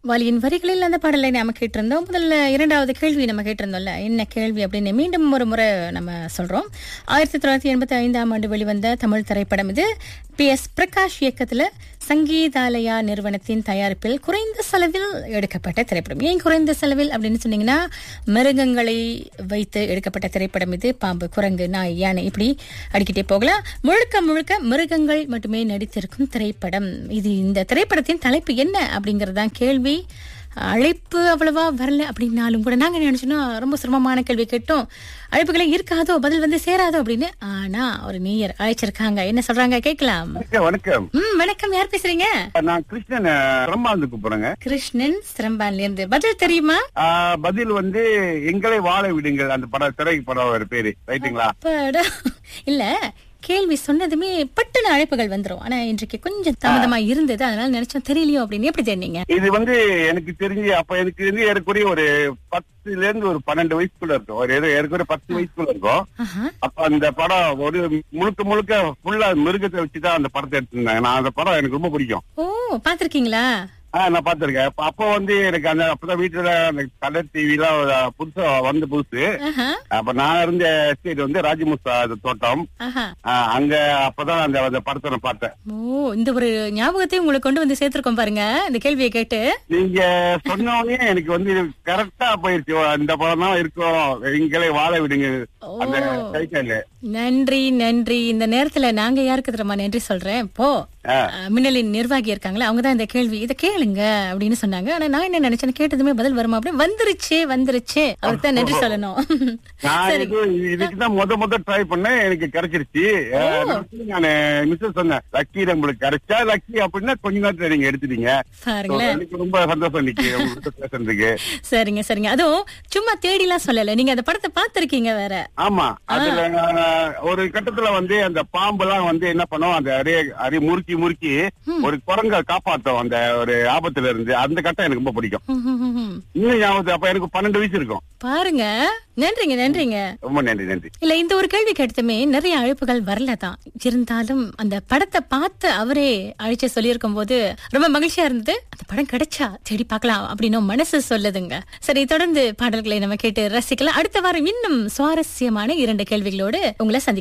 வாலியின் வரிகளில் அந்த பாடலை நாம கேட்டிருந்தோம் முதல்ல இரண்டாவது கேள்வி நம்ம கேட்டிருந்தோம்ல என்ன கேள்வி அப்படின்னு மீண்டும் ஒரு முறை நம்ம சொல்றோம் ஆயிரத்தி தொள்ளாயிரத்தி எண்பத்தி ஐந்தாம் ஆண்டு வெளிவந்த தமிழ் திரைப்படம் இது பி எஸ் பிரகாஷ் இயக்கத்துல சங்கீதாலயா நிறுவனத்தின் தயாரிப்பில் குறைந்த செலவில் எடுக்கப்பட்ட திரைப்படம் ஏன் குறைந்த செலவில் அப்படின்னு சொன்னீங்கன்னா மிருகங்களை வைத்து எடுக்கப்பட்ட திரைப்படம் இது பாம்பு குரங்கு நாய் யானை இப்படி அடிக்கிட்டே போகலாம் முழுக்க முழுக்க மிருகங்கள் மட்டுமே நடித்திருக்கும் திரைப்படம் இது இந்த திரைப்படத்தின் தலைப்பு என்ன அப்படிங்கறதுதான் கேள்வி அழைப்பு அவ்வளவா வரல அப்படின்னாலும் கூட நாங்க நினைச்சோன்னா ரொம்ப சிரமமான கேள்வி கேட்டோம் அழைப்புகளே இருக்காதோ பதில் வந்து சேராதோ அப்படின்னு ஆனா ஒரு நீயர் அழைச்சிருக்காங்க என்ன சொல்றாங்க கேட்கலாம் வணக்கம், வணக்கம் ம் வணக்கம் யார் பேசுறீங்க நான் கிருஷ்ணன் பிரம்மாந்து கூப்பிடுறேங்க கிருஷ்ணன் சிரம்பான்ல இருந்து பதில் தெரியுமா ஆ, பதில் வந்து எங்களை வாழ விடுங்கள் அந்த படம் திரை படம் ஒரு பேரு ரைட்டுங்களா அப்பாடா. இல்ல கேள்வி சொன்னதுமே பட்டுன அழைப்புகள் வந்துரும் ஆனா இன்றைக்கு கொஞ்சம் தாமதமா இருந்தது அதனால நினைச்சோம் தெரியலையோ அப்படின்னு எப்படி தெரிஞ்சீங்க இது வந்து எனக்கு தெரிஞ்சு அப்ப எனக்கு வந்து ஏறக்குறைய ஒரு பத்துல இருந்து ஒரு பன்னெண்டு வயசுக்குள்ள இருக்கும் ஒரு ஏதோ ஏறக்குறைய பத்து வயசுக்குள்ள இருக்கும் ஆஹா. அப்ப அந்த படம் ஒரு முழுக்க முழுக்க ஃபுல்லா மிருகத்தை வச்சுதான் அந்த படத்தை எடுத்திருந்தாங்க நான் அந்த படம் எனக்கு ரொம்ப பிடிக்கும் ஓ பாத்திருக்கீங்களா ஆ நான் பாத்திருக்கேன் அப்ப அப்போ வந்து எனக்கு அந்த அப்பதான் வீட்டுல அந்த கலர் டிவி எல்லாம் புதுசா வந்து புதுசு ஆஹா அப்ப நான் இருந்த எஸ்டேட் வந்து ராஜமுஸ்தா தோட்டம் ஆஹா ஆ, அங்க அப்பதான் அந்த அந்த படத்தை நான் பார்த்தேன் ஓ இந்த ஒரு ஞாபகத்தையும் உங்களுக்கு கொண்டு வந்து சேர்த்திருக்கோம் பாருங்க இந்த கேள்வியை கேட்டு நீங்க சொன்ன உடனே எனக்கு வந்து கரெக்டா போயிருச்சு ஓ, இந்த படம் தான் இருக்கும் எங்களே வாழ விடுங்க அந்த ஓ. டைட்டில் நன்றி நன்றி இந்த நேரத்துல நாங்க யாருக்கு தெரியுமா நன்றி சொல்றேன் போ அஹ், மின்னலின் நிர்வாகி இருக்காங்களே அவங்கதான் இந்த கேள்வி இதை கேளுங்க அப்படின்னு சொன்னாங்க ஆனா நான் என்ன நினைச்சேன் கேட்டதுமே பதில் வருமா அப்படின்னு வந்துருச்சு வந்துருச்சு அவருக்கு தான் நன்றி சொல்லணும் நான் சரி இது இதுக்குதான் முத முத ட்ரை பண்ணேன் எனக்கு கிடைச்சிருச்சு நான் மிஸ்ஸஸ் சொன்னேன் லக்கி நம்மளுக்கு கிடைச்சா லக்கி அப்படின்னா கொஞ்ச நேரத்துல நீங்க எடுத்துட்டீங்க So, பாருங்களேன் எனக்கு ரொம்ப சந்தோஷம் இன்னைக்கு உங்ககிட்ட பேசுறதுக்கு சரிங்க சரிங்க அதுவும் சும்மா தேடிலாம் சொல்லல நீங்க அந்த படத்தை பார்த்திருக்கீங்க வேற ஆமா அதுல நான் ஒரு கட்டத்துல வந்து அந்த பாம்பெல்லாம் வந்து என்ன பண்ணும் அந்த அரிய அரிய முறுக்கி முறுக்கி ஒரு குரங்க காப்பாத்தும் அந்த ஒரு ஆபத்துல இருந்து அந்த கட்டம் எனக்கு ரொம்ப பிடிக்கும் ஹம், ஹம், ஹம், ஹம். இன்னும் ஞாபகத்து அப்ப எனக்கு பன்னெண்டு வயசு இருக்கும் பாருங்க நன்றிங்க நன்றிங்க ரொம்ப நன்றி நன்றி இல்ல இந்த ஒரு கேள்வி கேட்டதுமே நிறைய அழைப்புகள் வரலதான் இருந்தாலும் அந்த படத்தை பார்த்து அவரே அழைச்சு சொல்லியிருக்கும் போது ரொம்ப மகிழ்ச்சியா இருந்தது அந்த படம் கிடைச்சா தேடி பார்க்கலாம் அப்படின்னு மனசு சொல்லுதுங்க சரி தொடர்ந்து பாடல்களை நம்ம கேட்டு ரசிக்கலாம் அடுத்த வாரம் இன்னும் சுவாரஸ்யமான இரண்டு கேள்விகளோடு உங்களை சந்திக்க